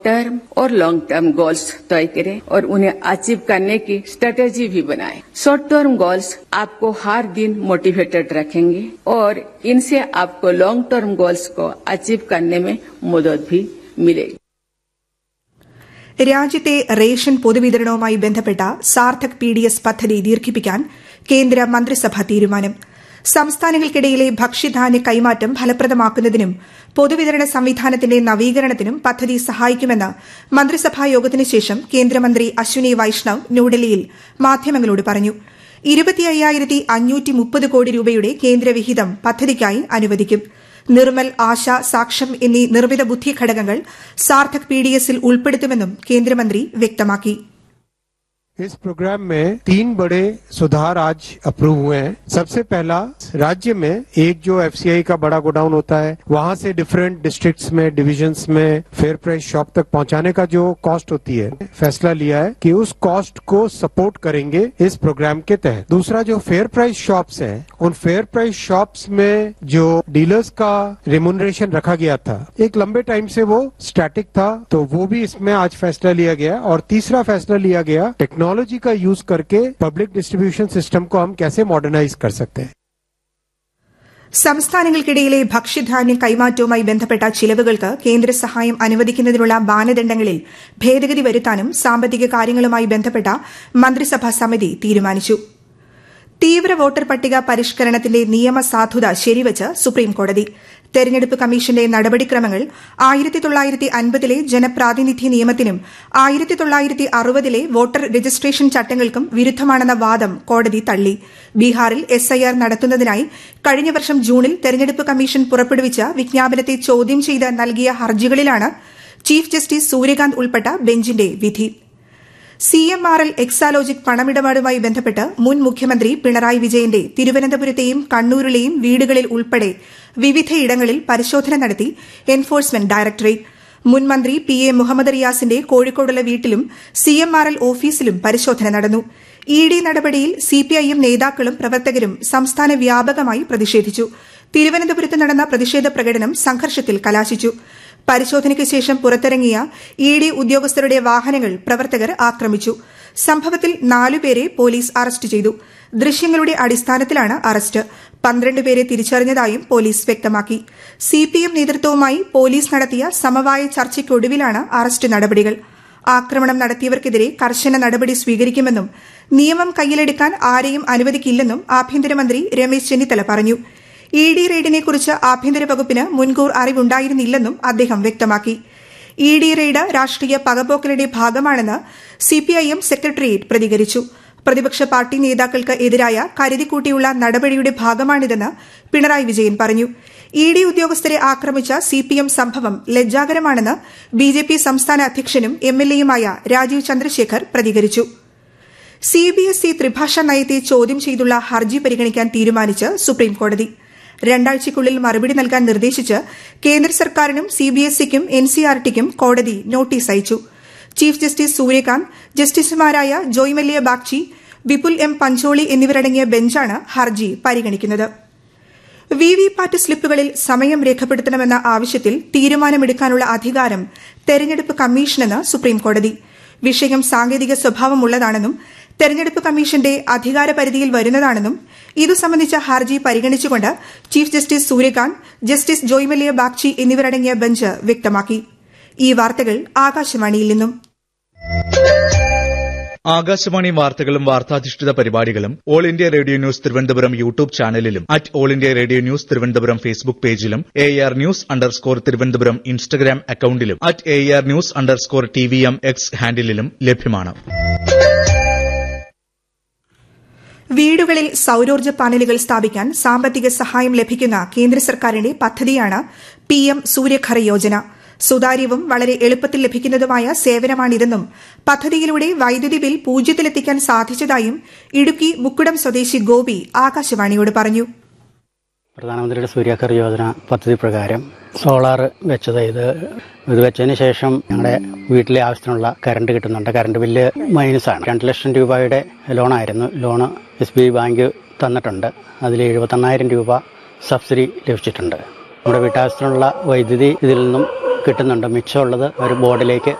Term और long term goals तय करें और उन्हें अचीव करने की स्ट्रेटेजी भी बनाएं। शॉर्ट टर्म गोल्स आपको हर दिन मोटिवेटेड रखेंगे और इनसे आपको लॉन्ग टर्म गोल्स को अचीव करने में मदद भी मिलेगी രാജ്യത്തെ റേഷൻ പൊതുവിതരണവുമായി ബന്ധപ്പെട്ട സാർത്ഥക് പി ഡി എസ് പദ്ധതി ദീർഘിപ്പിക്കാൻ കേന്ദ്ര മന്ത്രിസഭ തീരുമാനം സംസ്ഥാനങ്ങൾക്കിടയിലെ ഭക്ഷ്യധാന്യ കൈമാറ്റം ഫലപ്രദമാക്കുന്നതിനും പൊതുവിതരണ സംവിധാനത്തിന്റെ നവീകരണത്തിനും പദ്ധതി സഹായിക്കുമെന്ന് മന്ത്രിസഭാ യോഗത്തിനു ശേഷം കേന്ദ്രമന്ത്രി അശ്വിനി വൈഷ്ണവ് ന്യൂഡൽഹിയിൽ മാധ്യമങ്ങളോട് പറഞ്ഞു ഇരുപത്തിയ്യായിരത്തി അഞ്ഞൂറ്റി മുപ്പത് കോടി രൂപയുടെ കേന്ദ്രവിഹിതം പദ്ധതിക്കായി അനുവദിക്കും നിർമ്മൽ ആശ സാക്ഷം എന്നീ നിർമ്മിത ബുദ്ധി ഘടകങ്ങൾ സാർത്ഥക് പി ഡി എസിൽ ഉൾപ്പെടുത്തുമെന്നും കേന്ദ്രമന്ത്രി വ്യക്തമാക്കി इस प्रोग्राम में तीन बड़े सुधार आज अप्रूव हुए हैं सबसे पहला राज्य में एक जो एफसीआई का बड़ा गोडाउन होता है वहां से डिफरेंट डिस्ट्रिक्ट्स में डिविजन्स में फेयर प्राइस शॉप तक पहुंचाने का जो कॉस्ट होती है फैसला लिया है कि उस कॉस्ट को सपोर्ट करेंगे इस प्रोग्राम के तहत दूसरा जो फेयर प्राइस शॉप्स हैं उन फेयर प्राइस शॉप्स में जो डीलर्स का रिमुनरेशन रखा गया था एक लंबे टाइम से वो स्टैटिक था तो वो भी इसमें आज फैसला लिया गया और तीसरा फैसला लिया गया टेक्नोलॉजी का यूज करके पब्लिक डिस्ट्रीब्यूशन सिस्टम को हम कैसे मॉडर्नाइज कर सकते हैं സംസ്ഥാനങ്ങൾക്കിടയിലെ ഭക്ഷ്യധാന്യ കൈമാറ്റവുമായി ബന്ധപ്പെട്ട ചിലവുകൾക്ക് കേന്ദ്ര സഹായം അനുവദിക്കുന്നതിനുള്ള മാനദണ്ഡങ്ങളിൽ ഭേദഗതി വരുത്താനും സാമ്പത്തിക കാര്യങ്ങളുമായി ബന്ധപ്പെട്ട മന്ത്രിസഭാ സമിതി തീരുമാനിച്ചു തീവ്ര വോട്ടർ പട്ടിക പരിഷ്കരണത്തിന്റെ നിയമസാധുത ശരിവച്ച് സുപ്രീംകോടതി തെരഞ്ഞെടുപ്പ് കമ്മീഷന്റെ നടപടിക്രമങ്ങൾ ആയിരത്തി തൊള്ളായിരത്തി അൻപതിലെ ജനപ്രാതിനിധ്യ നിയമത്തിനും ആയിരത്തി തൊള്ളായിരത്തി അറുപതിലെ വോട്ടർ രജിസ്ട്രേഷൻ ചട്ടങ്ങൾക്കും വിരുദ്ധമാണെന്ന വാദം കോടതി തള്ളി ബീഹാറിൽ എസ്ഐആർ നടത്തുന്നതിനായി കഴിഞ്ഞ വർഷം ജൂണിൽ തെരഞ്ഞെടുപ്പ് കമ്മീഷൻ പുറപ്പെടുവിച്ച വിജ്ഞാപനത്തെ ചോദ്യം ചെയ്ത് നൽകിയ ഹർജികളിലാണ് ചീഫ് ജസ്റ്റിസ് സൂര്യകാന്ത് ഉൾപ്പെട്ട ബെഞ്ചിന്റെ വിധി C M R L Exalogic പണമിടപാടുമായി ബന്ധപ്പെട്ട് മുൻ മുഖ്യമന്ത്രി പിണറായി വിജയന്റെ തിരുവനന്തപുരത്തെയും കണ്ണൂരിലെയും വീടുകളിൽ ഉൾപ്പെടെ വിവിധയിടങ്ങളിൽ പരിശോധന നടത്തി എൻഫോഴ്സ്മെന്റ് ഡയറക്ടറേറ്റ് മുൻ മന്ത്രി പി എ മുഹമ്മദ് റിയാസിന്റെ കോഴിക്കോടുള്ള വീട്ടിലും സി എം ആർ എൽ ഓഫീസിലും പരിശോധന നടന്നു ഇ ഡി നടപടിയിൽ സിപിഐഎം നേതാക്കളും പ്രവർത്തകരും സംസ്ഥാന വ്യാപകമായി പ്രതിഷേധിച്ചു തിരുവനന്തപുരത്ത് നടന്ന പ്രതിഷേധ പ്രകടനം സംഘർഷത്തിൽ കലാശിച്ചു പരിശോധനയ്ക്ക് ശേഷം പുറത്തിറങ്ങിയ ഇ ഡി ഉദ്യോഗസ്ഥരുടെ വാഹനങ്ങൾ പ്രവർത്തകർ ആക്രമിച്ചു സംഭവത്തിൽ നാലുപേരെ പോലീസ് അറസ്റ്റ് ചെയ്തു ദൃശ്യങ്ങളുടെ അടിസ്ഥാനത്തിലാണ് അറസ്റ്റ് പന്ത്രണ്ട് പേരെ തിരിച്ചറിഞ്ഞതായും പോലീസ് വ്യക്തമാക്കി സിപിഎം നേതൃത്വവുമായി പോലീസ് നടത്തിയ സമവായ ചർച്ചയ്ക്കൊടുവിലാണ് അറസ്റ്റ് നടപടികൾ ആക്രമണം നടത്തിയവർക്കെതിരെ കർശന നടപടി സ്വീകരിക്കുമെന്നും നിയമം കയ്യിലെടുക്കാൻ ആരെയും അനുവദിക്കില്ലെന്നും ആഭ്യന്തരമന്ത്രി രമേശ് ചെന്നിത്തല പറഞ്ഞു ഇ ഡി റെയ്ഡിനെക്കുറിച്ച് ആഭ്യന്തര വകുപ്പിന് മുൻകൂർ അറിവുണ്ടായിരുന്നില്ലെന്നും അദ്ദേഹം വ്യക്തമാക്കി ഇ ഡി റെയ്ഡ് രാഷ്ട്രീയ പകപോക്കലുടെ ഭാഗമാണെന്ന് സിപിഐഎം സെക്രട്ടേറിയറ്റ് പ്രതികരിച്ചു പ്രതിപക്ഷ പാർട്ടി നേതാക്കൾക്ക് എതിരായ കരുതിക്കൂട്ടിയുള്ള നടപടിയുടെ ഭാഗമാണിതെന്ന് പിണറായി വിജയൻ പറഞ്ഞു ഇ ഡി ഉദ്യോഗസ്ഥരെ ആക്രമിച്ച സിപിഎം സംഭവം ലജ്ജാകരമാണെന്ന് ബിജെപി സംസ്ഥാന അധ്യക്ഷനും എംഎൽഎയുമായ രാജീവ് ചന്ദ്രശേഖർ പ്രതികരിച്ചു സിബിഎസ്ഇ ത്രിഭാഷാ നയത്തെ ചോദ്യം ചെയ്തുള്ള ഹർജി പരിഗണിക്കാൻ തീരുമാനിച്ച് സുപ്രീംകോടതി രണ്ടാഴ്ചയ്ക്കുള്ളിൽ മറുപടി നൽകാൻ നിർദ്ദേശിച്ച് കേന്ദ്ര സർക്കാരിനും സിബിഎസ്ഇക്കും എൻസിആർടിക്കും കോടതി നോട്ടീസ് അയച്ചു ചീഫ് ജസ്റ്റിസ് സൂര്യകാന്ത് ജസ്റ്റിസുമാരായ ജോയ്മല്യ ബാഗ്ചി വിപുൽ എം പഞ്ചോളി എന്നിവരടങ്ങിയ ബെഞ്ചാണ് ഹർജി പരിഗണിക്കുന്നത് വി വി പാറ്റ് സ്ലിപ്പുകളിൽ സമയം രേഖപ്പെടുത്തണമെന്ന ആവശ്യത്തിൽ തീരുമാനമെടുക്കാനുള്ള അധികാരം തെരഞ്ഞെടുപ്പ് കമ്മീഷനെന്ന് സുപ്രീംകോടതി വിഷയം സാങ്കേതിക സ്വഭാവമുള്ളതാണെന്നും തെരഞ്ഞെടുപ്പ് കമ്മീഷന്റെ അധികാരപരിധിയിൽ വരുന്നതാണെന്നും ഇതു സംബന്ധിച്ച ഹർജി പരിഗണിച്ചുകൊണ്ട് chief justice Suryakant justice Joymalya Bagchi എന്നിവരടങ്ങിയ ബെഞ്ച് വ്യക്തമാക്കി ഈ വാർത്തകൾ ആകാശവാണിയിൽ നിന്നും ആകാശവാണി വാർത്തകളും വാർത്താധിഷ്ഠിത പരിപാടികളും all India radio news Thiruvananthapuram YouTube ചാനലിലും at all India radio news Thiruvananthapuram Facebook പേജിലും A R news underscore Thiruvananthapuram Instagram അക്കൌണ്ടിലും at A R news underscore T V M X ഹാൻഡിലും ലഭ്യമാണ് വീടുകളിൽ സൌരോർജ്ജ പാനലുകൾ സ്ഥാപിക്കാൻ സാമ്പത്തിക സഹായം ലഭിക്കുന്ന കേന്ദ്ര സർക്കാരിന്റെ പദ്ധതിയാണ് പിഎം സൂര്യഘർ യോജന സുതാര്യവും വളരെ എളുപ്പത്തിൽ ലഭിക്കുന്നതുമായ സേവനമാണിതെന്നും പദ്ധതിയിലൂടെ വൈദ്യുതി ബിൽ പൂജ്യത്തിലെത്തിക്കാൻ സാധിച്ചതായും ഇടുക്കി മുക്കുടം സ്വദേശി ഗോപി ആകാശവാണിയോട് പറഞ്ഞു പ്രധാനമന്ത്രിയുടെ സൂര്യഘർ യോജന പദ്ധതി പ്രകാരം സോളാർ വെച്ചത് ഇത് ഇത് വെച്ചതിന് ശേഷം ഞങ്ങളുടെ വീട്ടിലെ ആവശ്യത്തിനുള്ള കറണ്ട് കിട്ടുന്നുണ്ട് കറണ്ട് ബില്ല് മൈനസ് ആണ് രണ്ട് ലക്ഷം രൂപയുടെ ലോണായിരുന്നു loan S B I bank തന്നിട്ടുണ്ട് അതിൽ എഴുപത്തെണ്ണായിരം രൂപ സബ്സിഡി ലഭിച്ചിട്ടുണ്ട് നമ്മുടെ വീട്ടാവശ്യത്തിനുള്ള വൈദ്യുതി ഇതിൽ നിന്നും കിട്ടുന്നുണ്ട് മിച്ചമുള്ളത് ഒരു ബോർഡിലേക്ക്